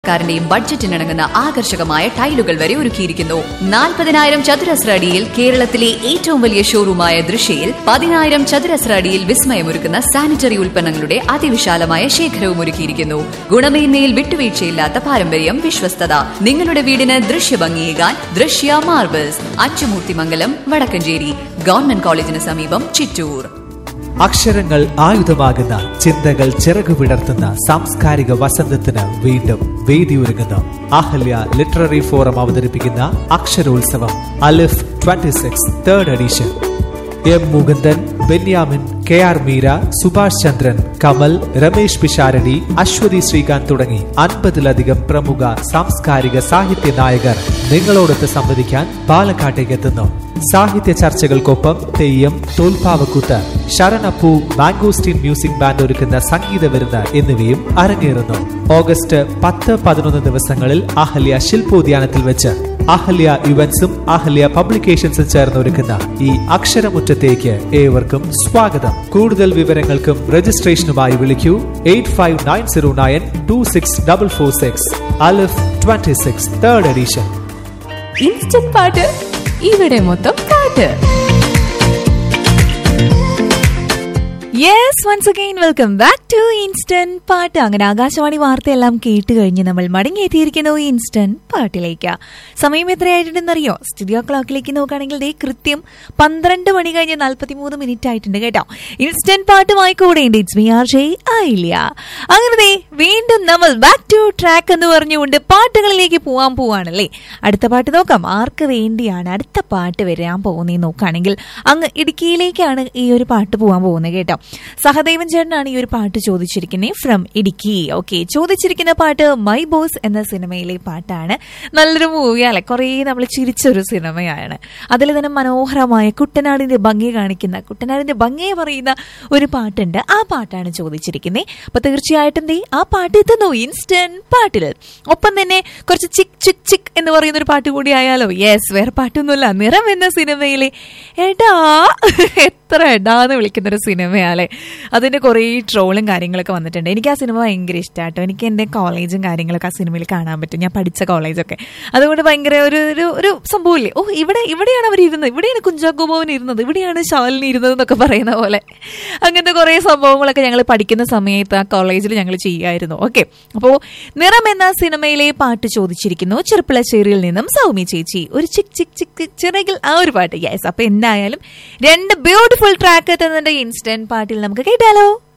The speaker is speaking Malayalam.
കാരന്റെയും ബഡ്ജറ്റിനിണങ്ങുന്ന ആകർഷകമായ ടൈലുകൾ വരെ ഒരുക്കിയിരിക്കുന്നു നാൽപ്പതിനായിരം ചതുരശ്ര അടിയിൽ കേരളത്തിലെ ഏറ്റവും വലിയ ഷോറൂമായ ദൃശ്യയിൽ പതിനായിരം ചതുരശ്ര അടിയിൽ വിസ്മയമൊരുക്കുന്ന സാനിറ്ററി ഉൽപ്പന്നങ്ങളുടെ അതിവിശാലമായ ശേഖരവും ഒരുക്കിയിരിക്കുന്നു ഗുണമേന്മയിൽ വിട്ടുവീഴ്ചയില്ലാത്ത പാരമ്പര്യം വിശ്വസ്തത നിങ്ങളുടെ വീടിന് ദൃശ്യഭംഗിയേകാൻ ദൃശ്യ മാർബിൾസ് അച്ചുമൂർത്തിമംഗലം വടക്കഞ്ചേരി ഗവൺമെന്റ് കോളേജിന് സമീപം ചിറ്റൂർ അക്ഷരങ്ങൾ ആയുധമാകുന്ന ചിന്തകൾ ചിറകു വിടർത്തുന്ന സാംസ്കാരിക വസന്തത്തിന് വീണ്ടും വേദിയൊരുങ്ങുന്നു അഹല്യ ലിറ്റററി ഫോറം അവതരിപ്പിക്കുന്ന Aksharotsavam Alif 26 six third edition M Mukundan Benyamin K R Meera Subhash Chandran Kamal Ramesh Pisharody Aswathy Sreekanth തുടങ്ങി അൻപതിലധികം പ്രമുഖ സാംസ്കാരിക സാഹിത്യ നായകർ നിങ്ങളോടൊത്ത് സംവദിക്കാൻ പാലക്കാട്ടേക്ക് എത്തുന്നു സാഹിത്യ ചർച്ചകൾക്കൊപ്പം തെയ്യം തോൽപ്പാവക്കൂത്ത് ശരണപ്പൂ മാംഗോസ്റ്റീൻ മ്യൂസിക് ബാൻഡ് ഒരുക്കുന്ന സംഗീത വിരുന്ന് എന്നിവയും അരങ്ങേറുന്നു ഓഗസ്റ്റ് പത്ത് പതിനൊന്ന് ദിവസങ്ങളിൽ അഹല്യ ശില്പോദ്യാനത്തിൽ വെച്ച് അഹല്യ ഇവന്റ്സും അഹല്യ പബ്ലിക്കേഷൻസും ചേർന്ന് ഒരുക്കുന്ന ഈ അക്ഷരമുറ്റത്തേക്ക് ഏവർക്കും സ്വാഗതം കൂടുതൽ വിവരങ്ങൾക്കും രജിസ്ട്രേഷനുമായി വിളിക്കൂ eight five nine zero nine two six double four six Alif twenty six third edition instant പാട്ട് ഇവിടെ മൊത്തം പാട്ട് yes once again welcome back to instant പാട്ട് അങ്ങനെ ആകാശവാണി വാർത്തയെല്ലാം കേട്ട് കഴിഞ്ഞ് നമ്മൾ മടങ്ങിയെത്തിയിരിക്കുന്നു ഇൻസ്റ്റന്റ് പാട്ടിലേക്ക് സമയം എത്രയായിട്ടുണ്ടെന്നറിയോ സ്റ്റുഡിയോ ക്ലോക്കിലേക്ക് നോക്കുകയാണെങ്കിൽ ദേ കൃത്യം പന്ത്രണ്ട് മണി കഴിഞ്ഞ് നാൽപ്പത്തി മൂന്ന് മിനിറ്റ് ആയിട്ടുണ്ട് കേട്ടോ ഇൻസ്റ്റന്റ് പാട്ടുമായി കൂടെ ഉണ്ട് ഇറ്റ്സ് മി ആർ ജെ ആയില്ല അങ്ങനെ ദേ വീണ്ടും നമ്മൾ ബാക്ക് ടു ട്രാക്ക് എന്ന് പറഞ്ഞുകൊണ്ട് പാട്ടുകളിലേക്ക് പോവാൻ പോവാണല്ലേ അടുത്ത പാട്ട് നോക്കാം ആർക്ക് വേണ്ടിയാണ് അടുത്ത പാട്ട് വരാൻ പോകുന്നത് നോക്കുകയാണെങ്കിൽ അങ്ങ് ഇടുക്കിയിലേക്കാണ് ഈ ഒരു പാട്ട് പോകാൻ പോകുന്നത് കേട്ടോ സഹദേവൻ ചേട്ടനാണ് ഈ ഒരു പാട്ട് ചോദിച്ചിരിക്കുന്നത് ഫ്രം ഇടുക്കി ഓക്കെ ചോദിച്ചിരിക്കുന്ന പാട്ട് മൈ ബോസ് എന്ന സിനിമയിലെ പാട്ടാണ് നല്ലൊരു മൂവി അല്ലെ കുറേ നമ്മൾ ചിരിച്ചൊരു സിനിമയാണ് അതിൽ തന്നെ മനോഹരമായ കുട്ടനാടിന്റെ ഭംഗി കാണിക്കുന്ന കുട്ടനാടിന്റെ ഭംഗിയെ പറയുന്ന ഒരു പാട്ടുണ്ട് ആ പാട്ടാണ് ചോദിച്ചിരിക്കുന്നത് അപ്പൊ തീർച്ചയായിട്ടും ദേ ആ പാട്ട് എത്തുന്നു ഇൻസ്റ്റന്റ് പാട്ടിൽ ഒപ്പം തന്നെ കുറച്ച് ചിക് ചിക് ചിക് എന്ന് പറയുന്ന ഒരു പാട്ട് കൂടി ആയാലോ യെസ് വേറെ പാട്ടൊന്നുമില്ല നിറം എന്ന സിനിമയിലെ എടാ എത്ര എടാന്ന് വിളിക്കുന്ന ഒരു സിനിമയാലേ അതിന്റെ കുറേ ട്രോളും കാര്യങ്ങളൊക്കെ വന്നിട്ടുണ്ട് എനിക്ക് ആ സിനിമ ഭയങ്കര ഇഷ്ടമാട്ടോ എനിക്ക് എൻ്റെ കോളേജും കാര്യങ്ങളൊക്കെ ആ സിനിമയിൽ കാണാൻ പറ്റും ഞാൻ പഠിച്ച കോളേജൊക്കെ അതുകൊണ്ട് ഭയങ്കര ഒരു ഒരു ഒരു സംഭവമില്ലേ ഓ ഇവിടെ ഇവിടെയാണ് അവർ ഇരുന്നത് ഇവിടെയാണ് കുഞ്ചാക്കോ ഭവൻ ഇരുന്നത് ഇവിടെയാണ് ശാലിനി ഇരുന്നത് എന്നൊക്കെ പറയുന്ന പോലെ അങ്ങനത്തെ കുറേ സംഭവങ്ങളൊക്കെ ഞങ്ങൾ പഠിക്കുന്ന സമയത്ത് ആ കോളേജിൽ ഞങ്ങൾ ചെയ്യുമായിരുന്നു ഓക്കെ അപ്പോൾ നിറം എന്ന സിനിമയിലെ പാട്ട് ചോദിച്ചിരിക്കുന്നു ചെറുപ്പിളശ്ശേരിയിൽ നിന്നും സൗമ്യ ചേച്ചി ഒരു ചിക് ചിക് ചിക് ചിറകിൽ ആ ഒരു പാട്ട് യെസ് അപ്പൊ എന്തായാലും രണ്ട് ബ്യൂട്ടിഫുൾ ട്രാക്ക് എത്തുന്നുണ്ട് ഇൻസ്റ്റന്റ് പാട്ടിൽ നമുക്ക് കേട്ടാലോ